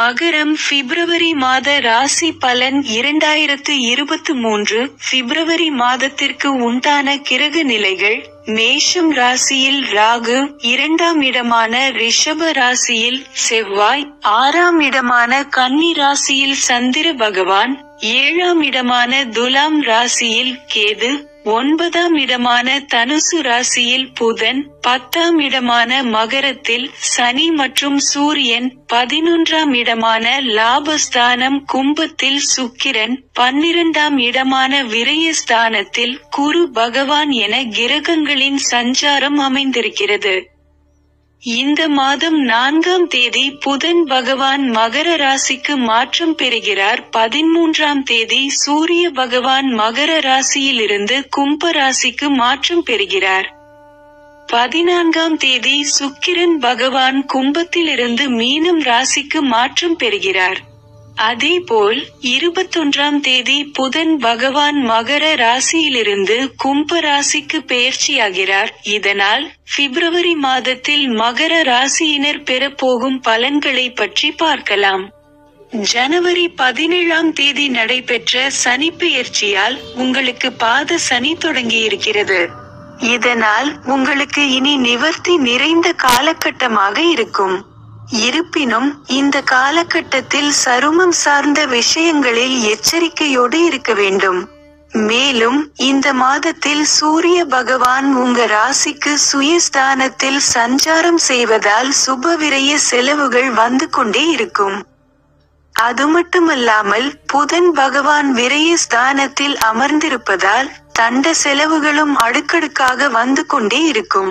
மகரம் பிப்ரவரி மாத ராசி பலன் இரண்டாயிரத்து இருபத்து மூன்று பிப்ரவரி மாதத்திற்கு உண்டான கிரக நிலைகள் மேஷம் ராசியில் ராகு இரண்டாம் இடமான ரிஷப ராசியில் செவ்வாய் ஆறாம் இடமான கன்னி ராசியில் சந்திர பகவான் ஏழாம் இடமான துலாம் ராசியில் கேது ஒன்பதாம் இடமான தனுசு ராசியில் புதன் பத்தாம் இடமான மகரத்தில் சனி மற்றும் சூரியன் பதினொன்றாம் இடமான லாபஸ்தானம் கும்பத்தில் சுக்கிரன் பன்னிரண்டாம் இடமான விரயஸ்தானத்தில் குரு பகவான் என கிரகங்களின் சஞ்சாரம் அமைந்திருக்கிறது இந்த மாதம் நான்காம் தேதி புதன் பகவான் மகர ராசிக்கு மாற்றம் பெறுகிறார் பதிமூன்றாம் தேதி சூரிய பகவான் மகர ராசியிலிருந்து கும்ப ராசிக்கு மாற்றம் பெறுகிறார் பதினான்காம் தேதி சுக்கிரன் பகவான் கும்பத்திலிருந்து மீனம் ராசிக்கு மாற்றம் பெறுகிறார் அதேபோல் இருபத்தொன்றாம் தேதி புதன் பகவான் மகர ராசியிலிருந்து கும்ப ராசிக்கு பெயர்ச்சியாகிறார் இதனால் பிப்ரவரி மாதத்தில் மகர ராசியினர் பெறப்போகும் பலன்களை பற்றி பார்க்கலாம் ஜனவரி பதினேழாம் தேதி நடைபெற்ற சனி பெயர்ச்சியால் உங்களுக்கு பாத சனி தொடங்கியிருக்கிறது இதனால் உங்களுக்கு இனி நிவர்த்தி நிறைந்த காலகட்டமாக இருக்கும் இருப்பினும் இந்த காலகட்டத்தில் சருமம் சார்ந்த விஷயங்களில் எச்சரிக்கையோடு இருக்க வேண்டும் மேலும் இந்த மாதத்தில் சூரிய பகவான் உங்க ராசிக்கு சுயஸ்தானத்தில் சஞ்சாரம் செய்வதால் சுப விரய செலவுகள் வந்து கொண்டே இருக்கும் அது மட்டுமல்லாமல் புதன் பகவான் விரய ஸ்தானத்தில் அமர்ந்திருப்பதால் தண்ட செலவுகளும் அடுக்கடுக்காக வந்து கொண்டே இருக்கும்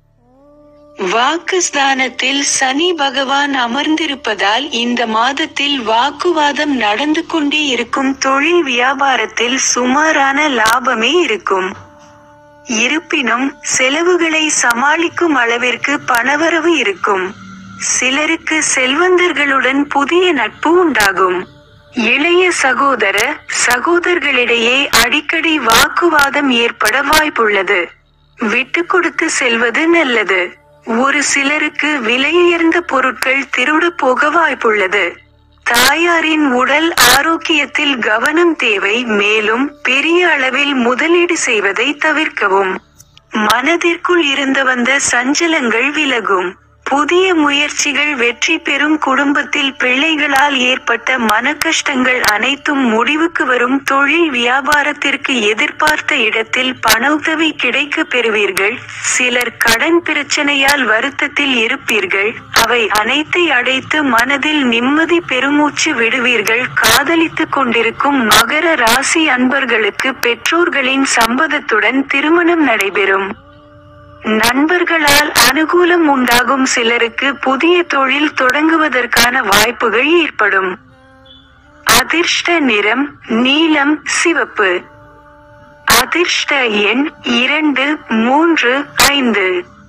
வாக்குஸ்தானத்தில் சனி பகவான் அமர்ந்திருப்பதால் இந்த மாதத்தில் வாக்குவாதம் நடந்து கொண்டே இருக்கும் தொழில் வியாபாரத்தில் சுமாரான லாபமே இருக்கும் இருப்பினும் செலவுகளை சமாளிக்கும் அளவிற்கு பணவரவு இருக்கும் சிலருக்கு செல்வந்தர்களுடன் புதிய நட்பு உண்டாகும் இளைய சகோதர சகோதரர்களிடையே அடிக்கடி வாக்குவாதம் ஏற்பட வாய்ப்புள்ளது விட்டு கொடுத்து செல்வது நல்லது ஒரு சிலருக்கு விலையுயர்ந்த பொருட்கள் திருட போக வாய்ப்புள்ளது தாயாரின் உடல் ஆரோக்கியத்தில் கவனம் தேவை மேலும் பெரிய அளவில் முதலீடு செய்வதை தவிர்க்கவும் மனதிற்குள் இருந்து வந்த சஞ்சலங்கள் விலகும் புதிய முயற்சிகள் வெற்றி பெறும் குடும்பத்தில் பிள்ளைகளால் ஏற்பட்ட மனக்கஷ்டங்கள் அனைத்தும் முடிவுக்கு வரும் தொழில் வியாபாரத்திற்கு எதிர்பார்த்த இடத்தில் பண உதவி கிடைக்க பெறுவீர்கள் சிலர் கடன் பிரச்சனையால் வருத்தத்தில் இருப்பீர்கள் அவை அனைத்தை அடைத்து மனதில் நிம்மதி பெருமூச்சு விடுவீர்கள் காதலித்துக் கொண்டிருக்கும் மகர ராசி அன்பர்களுக்கு பெற்றோர்களின் சம்மதத்துடன் திருமணம் நடைபெறும் நண்பர்களால் அனுகூலம் உண்டாகும் சிலருக்கு புதிய தொழில் தொடங்குவதற்கான வாய்ப்புகள் ஏற்படும் அதிர்ஷ்ட நிறம் நீலம் சிவப்பு அதிர்ஷ்ட எண் இரண்டு மூன்று ஐந்து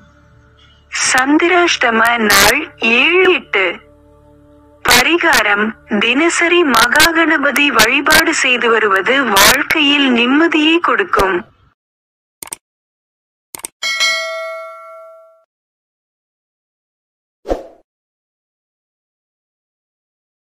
சந்திராஷ்டம நாள் ஏழு எட்டு பரிகாரம் தினசரி மகாகணபதி வழிபாடு செய்து வருவது வாழ்க்கையில் நிம்மதியை கொடுக்கும்